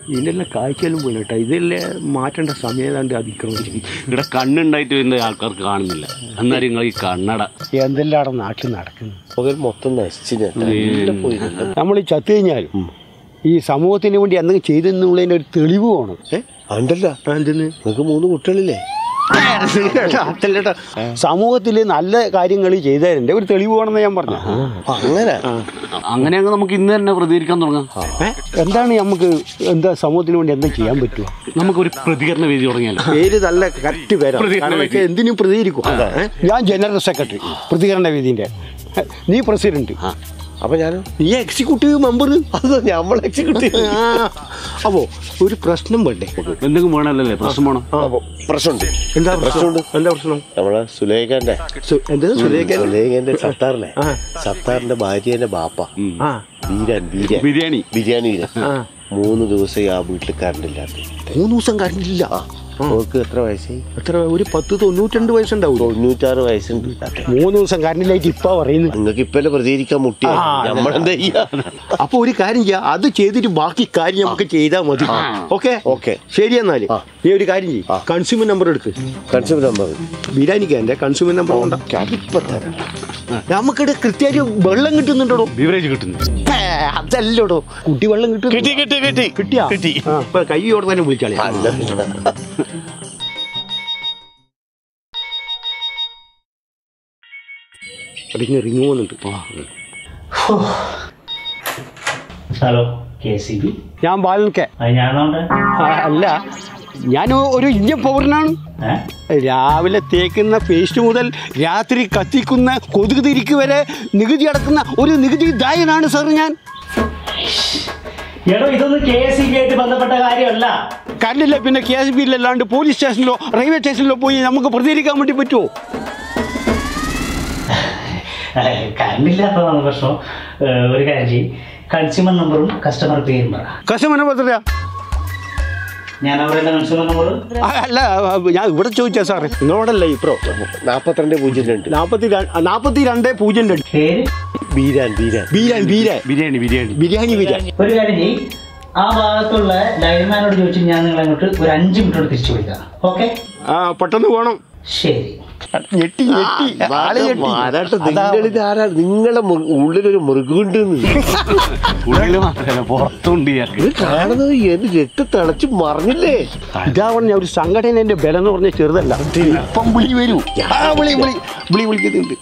ഇതിലെല്ലാം കാഴ്ചയെല്ലാം പോയി കേട്ടോ ഇതെല്ലാം മാറ്റേണ്ട സമയം ഏതാണ്ട് അതിക്രമിച്ചു ഇവിടെ കണ്ണുണ്ടായിട്ട് വരുന്ന ആൾക്കാർക്ക് കാണുന്നില്ല അന്നേരം നിങ്ങൾ ഈ കണ്ണട എന്തെല്ലാം നാട്ടിൽ നടക്കുന്നു പകൽ മൊത്തം നശിച്ചിന് എല്ലാം പോയിട്ടുണ്ട് നമ്മൾ ഈ ചത്തു കഴിഞ്ഞാൽ ഈ സമൂഹത്തിന് വേണ്ടി എന്തെങ്കിലും ചെയ്തെന്നുള്ളതിൻ്റെ ഒരു തെളിവ് വേണം ഏ ഉണ്ടല്ല എന്തെന്ന് നിങ്ങൾക്ക് മൂന്ന് കുട്ടികളില്ലേ അതല്ലേട്ടാ സമൂഹത്തിൽ നല്ല കാര്യങ്ങൾ ചെയ്തതിൻ്റെ ഒരു തെളിവ് വേണമെന്ന് ഞാൻ പറഞ്ഞു അപ്പൊ അങ്ങനെ അങ്ങനെ അങ്ങ് നമുക്ക് ഇന്ന് തന്നെ പ്രതികരിക്കാൻ തുടങ്ങാം ഏ? എന്താണ് നമുക്ക് എന്താ സമൂഹത്തിന് വേണ്ടി എന്താ ചെയ്യാൻ പറ്റുക നമുക്കൊരു പ്രതികരണ വേദി തുടങ്ങിയാലോ പേര് നല്ല കറക്റ്റ് പേരാണ് പ്രതികരണ കാരണം വേദി. വെച്ചാൽ എന്തിനും പ്രതികരിക്കും ഏ? ഞാൻ ജനറൽ സെക്രട്ടറി പ്രതികരണ വേദിന്റെ ഏ, നീ പ്രസിഡന്റ് അപ്പൊ ഞാൻ നീ എക്സിക്യൂട്ടീവ് മെമ്പർ അത് നമ്മൾ എക്സിക്യൂട്ടീവ് അപ്പോ ഒരു പ്രശ്നം വേണ്ടേ എന്തെങ്കിലും വേണമല്ലേ പ്രശ്നം വേണം പ്രശ്നമുണ്ട് എന്താ പ്രശ്നം പ്രശ്നമുണ്ട്. എന്താ പ്രശ്നം നമ്മളെ സുലേഖന്റെ സു- എന്താ സുരേഖ സുലേഖന്റെ സത്താറിലെ ആ. സത്താറിന്റെ ഭാര്യന്റെ ബാപ്പ ആ വീരൻ വീരൻ ബിരിയാണി ബിരിയാണി വീരൻ ആ. മൂന്ന് ദിവസം ആ വീട്ടിൽ കറണ്ട് ഇല്ലാത്ത മൂന്ന് ദിവസം കണ്ടില്ല അവർക്ക് എത്ര വയസ്സായി എത്ര ഒരു പത്ത് തൊണ്ണൂറ്റിരണ്ട് വയസ്സുണ്ടാവും തൊണ്ണൂറ്റാറ് വയസ്സുണ്ട് മൂന്ന് ദിവസം കറണ്ടിലായിട്ട് ഇപ്പൊ പറയുന്നത് നിങ്ങൾക്ക് ഇപ്പല്ലേ പ്രതികരിക്കാൻ മുട്ടിയ ആ, അതെ. നമ്മളെന്താ ചെയ്യാ അപ്പൊ ഒരു കാര്യം ചെയ്യാം അത് ചെയ്തിട്ട് ബാക്കി കാര്യം നമുക്ക് ചെയ്താൽ മതി ഓക്കെ ഓക്കെ ശരി എന്നാല് ആ. നീ ഒരു കാര്യം ചെയ്യും ആ. കൺസ്യൂമർ നമ്പർ എടുക്ക് കൺസ്യൂമർ നമ്പർ ബിരിയാണിക്ക് എന്റെ കൺസ്യൂമർ നമ്പർ ഉണ്ടാ അതിപ്പോ തരാം നമുക്കിടെ കൃത്യമായിട്ട് വെള്ളം കിട്ടുന്നുണ്ടോ ബിവറേജ് കിട്ടുന്നു അതല്ലടോ കുട്ടി വെള്ളം കിട്ടും കിട്ടി കിട്ടി കിട്ടി കിട്ടിയാ കിട്ടി ആ, ഇപ്പൊ കൈയോടെ തന്നെ വിളിച്ചാളെ അല്ല അതിങ്ങനെ റിങ് പോകുന്നുണ്ട് ഹലോ കെ സി ബി ഞാൻ ബാലൻക്കെ അത് ഞാനോണ്ട് അല്ല ഞാൻ ഒരു ഇന്ത്യൻ പൗരനാണ് ഏ രാവിലെ തേക്കുന്ന പേസ്റ്റ് മുതൽ രാത്രി കത്തിക്കുന്ന കൊതുക് തിരിക്ക് വരെ നികുതി അടക്കുന്ന ഒരു നികുതി ദായനാണ് സാർ ഞാൻ എടോ ഇതൊന്നും കെ എസ് സി ബി ആയിട്ട് ബന്ധപ്പെട്ട കാര്യമല്ല കണ്ടില്ല പിന്നെ കെ എസ് ബി അല്ലാണ്ട് പോലീസ് സ്റ്റേഷനിലോ റെയിൽവേ സ്റ്റേഷനിലോ പോയി നമുക്ക് പ്രതികരിക്കാൻ വേണ്ടി പറ്റുമോ കറണ്ടില്ലാത്തതാണ് പ്രശ്നം ഏ, ഒരു കാര്യം ചെയ്യും കൺസ്യൂമർ നമ്പറും കസ്റ്റമർ പേരും പറ കസ്റ്റമറിനെ പറ്റില്ല ഞാൻ അവരുടെ കൺസ്യൂമർ നമ്പർ അല്ല ഞാൻ ഇവിടെ ചോദിച്ചാ സാറേ നിങ്ങളോടല്ല ഇപ്പോ നാപ്പത്തിരണ്ട് പൂജ്യം രണ്ട് നാൽപ്പത്തി നാൽപ്പത്തി രണ്ട് പൂജ്യം രണ്ട് പേര് ബീരാൻ ബീരാൻ ബീരാൻ ബീരാൻ ബിരിയാണി ബിരിയാണി ബിരിയാണി ബിരിയാണി ഒരു കാര്യം ചെയ്യും ആ ഭാഗത്തുള്ള ലൈൻമാനോട് ചോദിച്ചു ഞാൻ നിങ്ങളെ അങ്ങോട്ട് ഒരു അഞ്ച് മിനിറ്റോട് തിരിച്ചു വിളിക്കാം ഓക്കെ ആ പെട്ടെന്ന് പോകണം ശരി ഞെട്ടി ഞെട്ടി ആള് ഞെട്ടി മാരാട്ട് അതാ- നിങ്ങളിത് ആരാ നിങ്ങളെ മൃ- ഉള്ളിലൊരു മൃഗമുണ്ട് ഉള്ളിൽ മാത്രമല്ല പുറത്തുണ്ട് ഇയാൾക്ക് ഇത് കാണുന്നത് എന്റെ രക്ത തിളച്ച് മറിഞ്ഞില്ലേ ഇതാ പറഞ്ഞ ഒരു സംഘടനന്റെ ബലം എന്ന് പറഞ്ഞ ചെറുതല്ല ഇപ്പം വിളി വരൂ ആ വിളി വിളി വിളി വിളിക്കുന്നുണ്ട്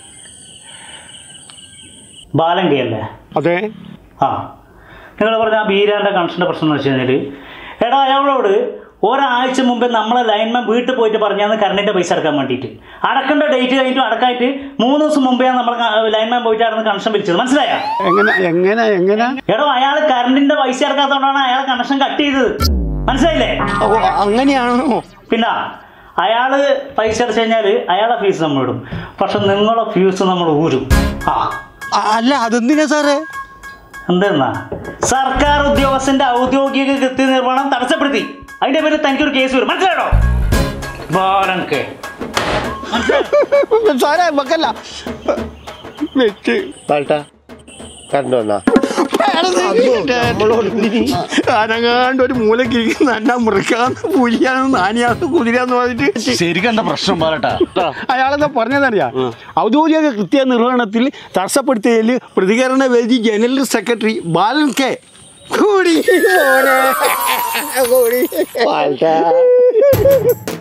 ബാലങ്കി അല്ലേ അതെ ആ നിങ്ങൾ പറഞ്ഞ ആ ബീരാൻ്റെ കണക്ഷൻ്റെ പ്രശ്നം എന്ന് വെച്ച് കഴിഞ്ഞാൽ എടാ അയാളോട് ഒരാഴ്ച മുമ്പേ നമ്മളെ ലൈൻമാൻ വീട്ടിൽ പോയിട്ട് പറഞ്ഞാന്ന് കറണ്ടിൻ്റെ പൈസ അടക്കാൻ വേണ്ടിയിട്ട് അടക്കേണ്ട ഡേറ്റ് കഴിഞ്ഞിട്ട് അടക്കായിട്ട് മൂന്ന് ദിവസം മുമ്പേ നമ്മൾ ലൈൻമാൻ പോയിട്ട് അവിടെ നിന്ന് കണക്ഷൻ വിളിച്ചത് മനസ്സിലായ എങ്ങനെ എങ്ങനെ എങ്ങനെ എടോ അയാൾ കറണ്ടിൻ്റെ പൈസ അടക്കാത്തതുകൊണ്ടാണ് അയാൾ കണക്ഷൻ കട്ട് ചെയ്തത് മനസ്സിലായില്ലേ ഓ അങ്ങനെയാണോ പിന്നെ അയാൾ പൈസ അടച്ചു കഴിഞ്ഞാൽ അയാളെ ഫീസ് നമ്മൾ ഇടും പക്ഷെ നിങ്ങളെ ഫീസ് നമ്മൾ ഊരും ആ ആ, അല്ല അതെന്തിനാ സാറേ എന്തെന്നാ സർക്കാർ ഉദ്യോഗസ്ഥന്റെ ഔദ്യോഗിക കൃത്യനിർവഹണം തടസ്സപ്പെടുത്തി അതിന്റെ പേരിൽ തനിക്കൊരു കേസ് വരും മനസ്സിലായോ ബാലൻകെ സാറേ വെക്കല്ല വെച്ച് പാട്ടാ കറണ്ട് വന്നാ അനങ്ങാണ്ട് ഒരു മൂലക്ക് ഇരിക്കുന്ന അന്ന മുറിക്കാന്ന് പുലിയാന്ന് നാനിയാന്ന് കുതിരാന്ന് പറഞ്ഞിട്ട് ശരിക്കണ്ട പ്രശ്നം പറയട്ടാ അയാളെന്താ പറഞ്ഞതറിയാ ഔദ്യോഗിക കൃത്യ നിർവഹണത്തിൽ തടസ്സപ്പെടുത്തിയതിൽ പ്രതികരണ വേദി ജനറൽ സെക്രട്ടറി ബാലൻ കെ കൂടി മോനെ. കൂടി പാട്ടാ